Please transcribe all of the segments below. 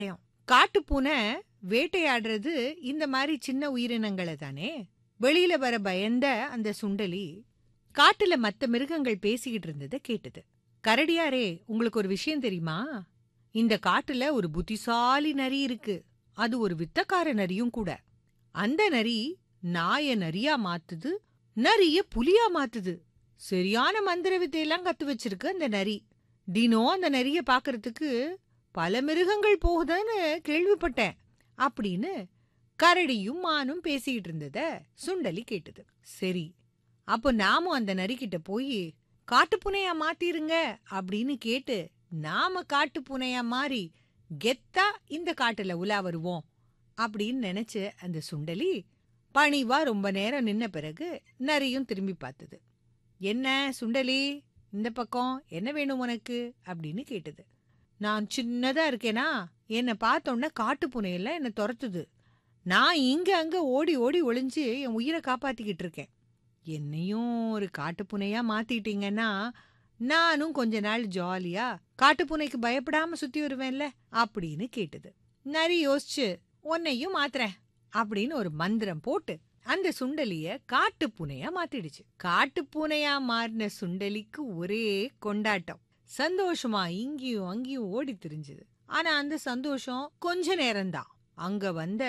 காட்டுப்பூனை வேட்டையாடுறது இந்த மாதிரி சின்ன உயிரினங்களை தானே வெளியில வர பயந்த அந்த சுண்டலி காட்டுல மத்த மிருகங்கள் பேசிக்கிட்டு இருந்ததை கேட்டது கரடியாரே உங்களுக்கு ஒரு விஷயம் தெரியுமா இந்த காட்டுல ஒரு புத்திசாலி நரி இருக்கு அது ஒரு வித்தக்கார நரியும் கூட அந்த நரி நாய நரியா மாத்துது நரிய புலியா மாத்துது சரியான மந்திர வித்தையெல்லாம் கத்து வச்சிருக்கு அந்த நரி தினம் அந்த நரிய பாக்குறதுக்கு பல மிருகங்கள் போகுதுன்னு கேள்விப்பட்டேன் அப்படின்னு கரடியும் மானும் பேசிக்கிட்டு இருந்தத சுண்டலி கேட்டது சரி அப்போ நாமும் அந்த நரிக்கிட்ட போய் காட்டுப்பூனையா மாத்திருங்க அப்படின்னு கேட்டு நாம காட்டுப்பூனையா மாறி கெத்தா இந்த காட்டுல உலா வருவோம் அப்படின்னு நினைச்ச அந்த சுண்டலி பணிவா ரொம்ப நேரம் நின்ன பிறகு நரியும் திரும்பி பார்த்தது என்ன சுண்டலி இந்த பக்கம் என்ன வேணும் உனக்கு அப்படின்னு கேட்டது நான் சின்னதா இருக்கேனா என்னை பார்த்தோன்னே காட்டுப்பூனை எல்லாம் என்னை துரத்துது நான் இங்க அங்க ஓடி ஓடி ஒளிஞ்சு என் உயிரை காப்பாத்திக்கிட்டு இருக்கேன் என்னையும் ஒரு காட்டுப்பூனையா மாத்திட்டீங்கன்னா நானும் கொஞ்ச நாள் ஜாலியா காட்டுப்பூனைக்கு பயப்படாம சுத்தி வருவேன்ல அப்படின்னு கேட்டது நரி யோசிச்சு உன்னையும் மாத்துறேன் அப்படின்னு ஒரு மந்திரம் போட்டு அந்த சுண்டலிய காட்டுப்பூனையா மாத்திடுச்சு காட்டுப்பூனையா மாறின சுண்டலிக்கு ஒரே கொண்டாட்டம் சந்தோஷமா இங்கேயும் அங்கேயும் ஓடி திரிஞ்சுது ஆனா அந்த சந்தோஷம் கொஞ்ச நேரம்தான் அங்க வந்த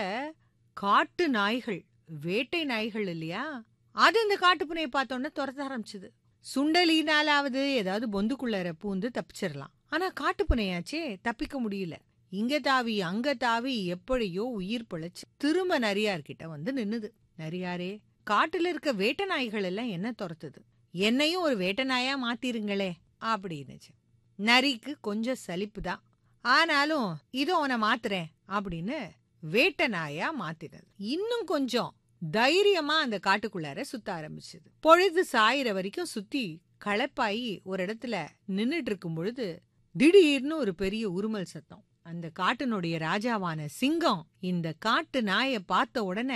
காட்டு நாய்கள் வேட்டை நாய்கள் இல்லையா அது இந்த காட்டுப்பூனையை பார்த்தோன்னே துரத்த ஆரம்பிச்சுது சுண்டலினாலாவது ஏதாவது பொந்துக்குள்ளர பூந்து தப்பிச்சிடலாம் ஆனா காட்டுப்பூனையாச்சே தப்பிக்க முடியல இங்க தாவி அங்க தாவி எப்படியோ உயிர் பிழைச்சு திரும்ப நரியார்கிட்ட வந்து நின்னுது நரியாரே காட்டுல இருக்க வேட்டை நாய்கள் எல்லாம் என்ன துரத்துது என்னையும் ஒரு வேட்டை நாயா மாத்திருங்களே அப்படின்னுச்சு நரிக்கு கொஞ்சம் சலிப்பு தான் ஆனாலும் இதோ உன மாத்துறேன் அப்படின்னு வேட்டை நாயா மாத்தினது இன்னும் கொஞ்சம் தைரியமா அந்த காட்டுக்குள்ளார சுத்த ஆரம்பிச்சது பொழுது சாயிற வரைக்கும் சுத்தி களப்பாயி ஒரு இடத்துல நின்னுட்டு இருக்கும் பொழுது திடீர்னு ஒரு பெரிய உருமல் சத்தம் அந்த காட்டினுடைய ராஜாவான சிங்கம் இந்த காட்டு நாயை பார்த்த உடனே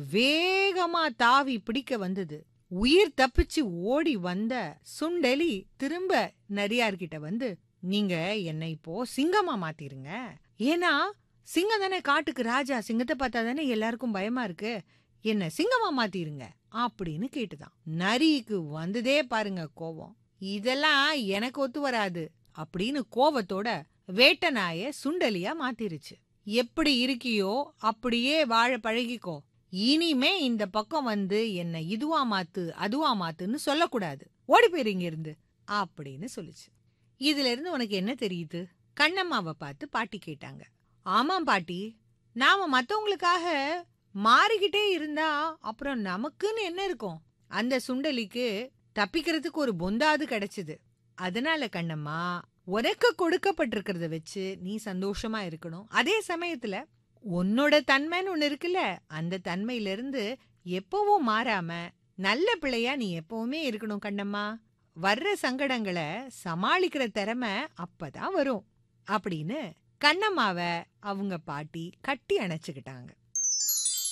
வேகமா தாவி பிடிக்க வந்தது உயிர் தப்பிச்சு ஓடி வந்த சுண்டலி திரும்ப நரியார்கிட்ட வந்து நீங்க என்னை இப்போ சிங்கமா மாத்திருங்க ஏன்னா சிங்கம் தானே காட்டுக்கு ராஜா சிங்கத்தை பார்த்தா தானே எல்லாருக்கும் பயமா இருக்கு என்ன சிங்கமா மாத்திருங்க அப்படின்னு கேட்டுதான் நரிக்கு வந்ததே பாருங்க கோவம் இதெல்லாம் எனக்கு ஒத்து வராது அப்படின்னு கோவத்தோட வேட்ட நாய சுண்டலியா மாத்திருச்சு எப்படி இருக்கியோ அப்படியே வாழ பழகிக்கோ இனிமே இந்த பக்கம் வந்து என்ன இதுவா மாத்து அதுவா மாத்துன்னு சொல்லக்கூடாது ஓடி போயிருங்க இருந்து அப்படின்னு சொல்லுச்சு இதுல இருந்து உனக்கு என்ன தெரியுது கண்ணம்மாவை பார்த்து பாட்டி கேட்டாங்க ஆமாம் பாட்டி நாம மத்தவங்களுக்காக மாறிக்கிட்டே இருந்தா அப்புறம் நமக்குன்னு என்ன இருக்கும் அந்த சுண்டலிக்கு தப்பிக்கிறதுக்கு ஒரு பொந்தாது கிடைச்சது அதனால கண்ணம்மா உனக்கு கொடுக்கப்பட்டிருக்கிறத வச்சு நீ சந்தோஷமா இருக்கணும் அதே சமயத்துல உன்னோட தன்மைன்னு ஒண்ணு இருக்குல்ல அந்த தன்மையில இருந்து எப்பவும் மாறாம நல்ல பிள்ளையா நீ எப்பவுமே இருக்கணும் கண்ணம்மா வர்ற சங்கடங்களை சமாளிக்கிற திறமை அப்பதான் வரும் அப்படின்னு கண்ணம்மாவ அவங்க பாட்டி கட்டி அணைச்சுக்கிட்டாங்க